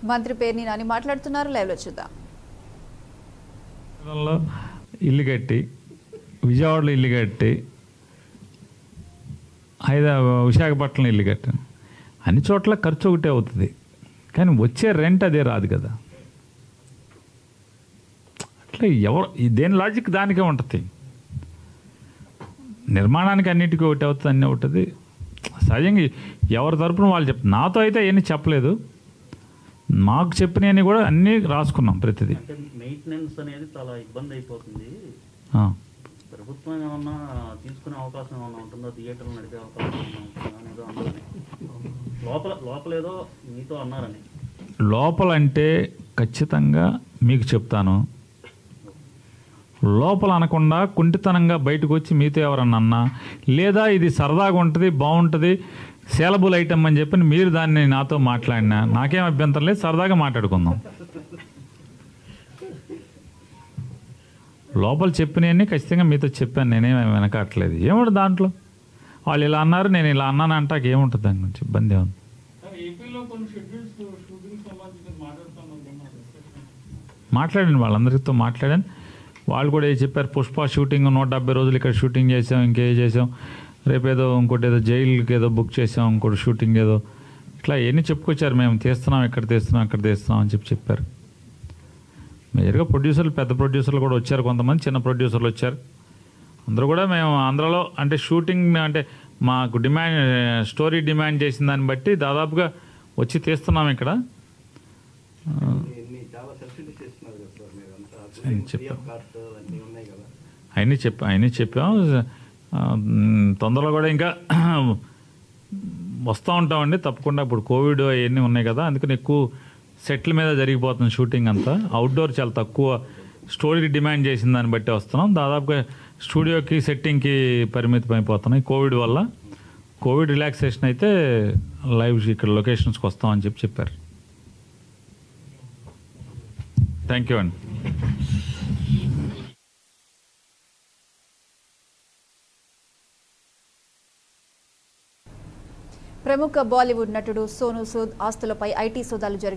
మంత్రి పేర్ని నాని మాట్లాడుతున్నారు లైవ్ లో చూద్దాం లో ఇల్లు కట్టి విజయవాడలో ఇల్లు కట్టి హైదరాబాద్ విశాఖపట్నంలో ఇల్లు కట్టాను అన్ని చోట్ల ఖర్చు ఒకటే అవుతుంది కానీ వచ్చే రెంట్ అదే రాదు కదా అట్లా ఎవరు ఈ దేని లాజిక్ దానికే ఉంటుంది నిర్మాణానికి అన్నిటికీ ఒకటి అవుతుంది అన్నీ ఉంటుంది సహజంగా ఎవరి తరపున వాళ్ళు చెప్ నాతో అయితే అవన్నీ చెప్పలేదు మాకు చెప్పినవన్నీ కూడా అన్నీ రాసుకున్నాం ప్రతిదీ అంటే మెయింటెనెన్స్ అనేది చాలా ఇబ్బంది అయిపోతుంది ఆ. ప్రభుత్వం ఏమన్నా తీసుకునే అవకాశం ఏమన్నా ఉంటుందో థియేటర్లు నడిపే అవకాశం ఏమన్నా ఉంటుందా అనేదో అందులోనే లోపల లోపల ఏదో మీతో అన్నారని లోపల అంటే ఖచ్చితంగా మీకు చెప్తాను లోపల అనకుండా కుంటితనంగా బయటకు వచ్చి మీతో ఎవరన్నా అన్నా లేదా ఇది సరదాగా ఉంటుంది బాగుంటుంది సేలబుల్ ఐటమ్ అని చెప్పి మీరు దాన్ని నాతో మాట్లాడినా నాకేం అభ్యంతరం లేదు సరదాగా మాట్లాడుకుందాం లోపల చెప్పినవన్నీ ఖచ్చితంగా మీతో చెప్పాను నేనేం వెనకట్లేదు ఏముంటుంది దాంట్లో వాళ్ళు ఇలా అన్నారు నేను ఇలా అన్నాను అంటాక ఏముంటుంది దాని గురించి ఇబ్బంది ఏముంది ఏపీలో కొన్ని షెడ్యూల్స్ షూటింగ్ సంబంధించి మాట్లాడుతున్నారు మాట్లాడండి వాళ్ళందరితో మాట్లాడాను వాళ్ళు కూడా ఏ చెప్పారు పుష్ప షూటింగ్ నూట డెబ్బై రోజులు ఇక్కడ షూటింగ్ చేసాం ఇంకే చేసాం రేపు ఏదో ఇంకోటి ఏదో జైలుకి ఏదో బుక్ చేసాం ఇంకోటి షూటింగ్ ఏదో ఇట్లా ఎన్ని చెప్పుకొచ్చారు మేము తీస్తున్నాం ఇక్కడ తీస్తున్నాం ఇక్కడ తీస్తున్నాం అని చెప్పి చెప్పారు మేజర్గా ప్రొడ్యూసర్లు పెద్ద ప్రొడ్యూసర్లు కూడా వచ్చారు కొంతమంది చిన్న ప్రొడ్యూసర్లు వచ్చారు అందరూ కూడా మేము ఆంధ్రాలో అంటే షూటింగ్ అంటే మాకు డిమాండ్ స్టోరీ డిమాండ్ చేసిన దాన్ని బట్టి దాదాపుగా వచ్చి తీస్తున్నాం ఇక్కడ ఇన్ని చాలా సబ్సిడీస్ ఇస్తున్నారు కదా సార్ మీరు అంతా అని ఫ్రీ చెప్పాం. ఆఫ్ కాస్ట్ అన్నీ ఉన్నాయి కదా అవన్నీ చెప్పా అవన్నీ చెప్పాం ఆ, మ్, తొందరలో కూడా ఇంకా వస్తూ ఉంటామండి తప్పకుండా ఇప్పుడు కోవిడ్ అవన్నీ ఉన్నాయి కదా అందుకని ఎక్కువ సెట్ల మీద జరిగిపోతుంది షూటింగ్ అంతా అవుట్డోర్ చాలా తక్కువ స్టోరీ డిమాండ్ చేసిన దాన్ని బట్టి వస్తున్నాం దాదాపుగా స్టూడియోకి సెట్టింగ్కి పరిమితం అయిపోతున్నాయి కోవిడ్ వల్ల కోవిడ్ రిలాక్సేషన్ అయితే లైవ్ ఇక్కడ లొకేషన్స్కి వస్తామని చెప్పి చెప్పారు థ్యాంక్ యూ అండి ప్రముఖ బాలీవుడ్ నటుడు సోనూ సూద్ ఆస్తులపై ఐటీ సోదాలు జరిగాయి